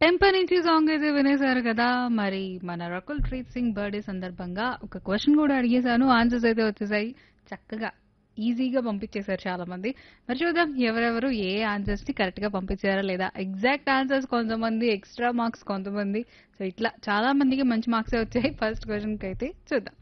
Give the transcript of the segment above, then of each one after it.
temper నుంచి song అయితే వినేశారు కదా మరి మన రకుల్ ప్రీత్ సింగ్ బర్త్డే సందర్భంగా ఒక క్వశ్చన్ కూడా అడిగేశాను ఆన్సర్స్ అయితే వచ్చేసాయి చక్కగా ఈజీగా పంపించేశారు చాలా మంది మరి చూద్దాం ఎవరెవరు ఏ ఆన్సర్స్ ని కరెక్ట్ గా పంపించారా లేదా ఎగ్జాక్ట్ ఆన్సర్స్ కొంతమంది ఎక్స్ట్రా మార్క్స్ కొంతమంది సో ఇట్లా చాలా మందికి మంచి మార్క్స్ వచ్చాయి ఫస్ట్ క్వశ్చన్ కి అయితే చూద్దాం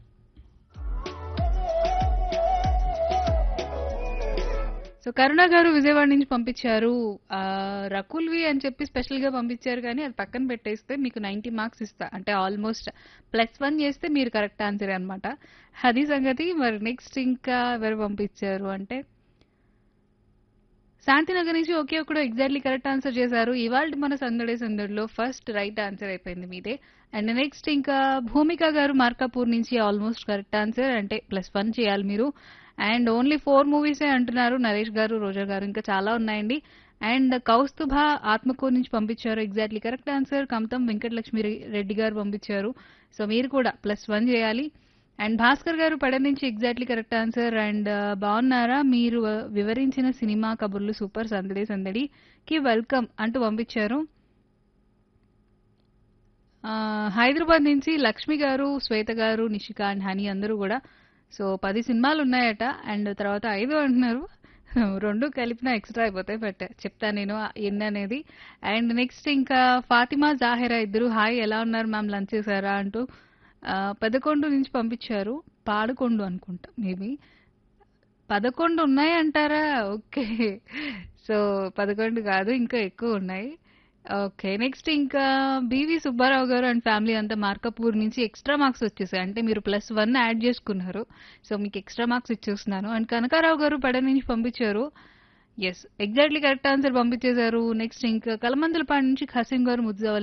సో కరుణ గారు విజయవాడ నుంచి పంపించారు ఆ, రకుల్వి అని చెప్పి స్పెషల్ గా పంపించారు కానీ అది పక్కన పెట్టేస్తే మీకు నైన్టీ మార్క్స్ ఇస్తా అంటే ఆల్మోస్ట్ ప్లస్ వన్ చేస్తే మీరు కరెక్ట్ ఆన్సర్ అన్నమాట అది సంగతి మరి నెక్స్ట్ ఇంకా ఎవరు పంపించారు అంటే శాంతినగర్ నుంచి ఒకే ఒకడు ఎగ్జాక్ట్లీ కరెక్ట్ ఆన్సర్ చేశారు ఇవాళ మన సందడే సందడిలో ఫస్ట్ రైట్ ఆన్సర్ అయిపోయింది మీదే అండ్ నెక్స్ట్ ఇంకా భూమిక గారు మార్కాపూర్ నుంచి ఆల్మోస్ట్ కరెక్ట్ ఆన్సర్ అంటే ప్లస్ వన్ చేయాలి మీరు అండ్ ఓన్లీ ఫోర్ మూవీసే అంటున్నారు నరేష్ గారు రోజా గారు ఇంకా చాలా ఉన్నాయండి అండ్ కౌస్తుభ ఆత్మకూరు నుంచి పంపించారు exactly correct answer Kamatam Venkatalakshmi రె- రెడ్డి గారు పంపించారు సో మీరు కూడా ప్లస్ వన్ చేయాలి అండ్ భాస్కర్ గారు పడ నుంచి ఎగ్జాక్ట్లీ కరెక్ట్ ఆన్సర్ అండ్ బాగున్నారా మీరు uh, వివరించిన సినిమా కబుర్లు సూపర్ సందడి సందడికి వెల్కమ్ అంటూ పంపించారు ఆ, హైదరాబాద్ నుంచి లక్ష్మి గారు శ్వేత గారు నిషిక అండ్ హనీ అందరూ కూడా సో పది సినిమాలు ఉన్నాయట అండ్ తర్వాత ఐదు అంటున్నారు రెండు కలిపిన ఎక్స్ట్రా అయిపోతాయి బట్ చెప్తా నేను ఎన్ని అనేది అండ్ నెక్స్ట్ ఇంకా ఫాతిమా జాహిరా ఇద్దరు హాయ్ ఎలా ఉన్నారు మ్యామ్ లంచ్ చేశారా అంటూ ఆ, పదకొండు నుంచి పంపించారు పాడుకొండు అనుకుంటా మేబీ పదకొండు ఉన్నాయి అంటారా ఓకే సో పదకొండు కాదు ఇంకా ఎక్కువ ఉన్నాయి ఓకే నెక్స్ట్ ఇంకా BV Subbarao garu and family అంతా మార్కపూర్ నుంచి ఎక్స్ట్రా మార్క్స్ వచ్చేసాయి అంటే మీరు ప్లస్ వన్ యాడ్ చేసుకున్నారు సో మీకు ఎక్స్ట్రా మార్క్స్ ఇచ్చేస్తున్నాను అండ్ కనకారావు గారు పడ నుంచి పంపించారు ఎస్ ఎగ్జాక్ట్లీ కరెక్ట్ ఆన్సర్ పంపించేశారు నెక్స్ట్ ఇంకా కలమందలపాడు నుంచి ఖసీం గారు ముద్దావలి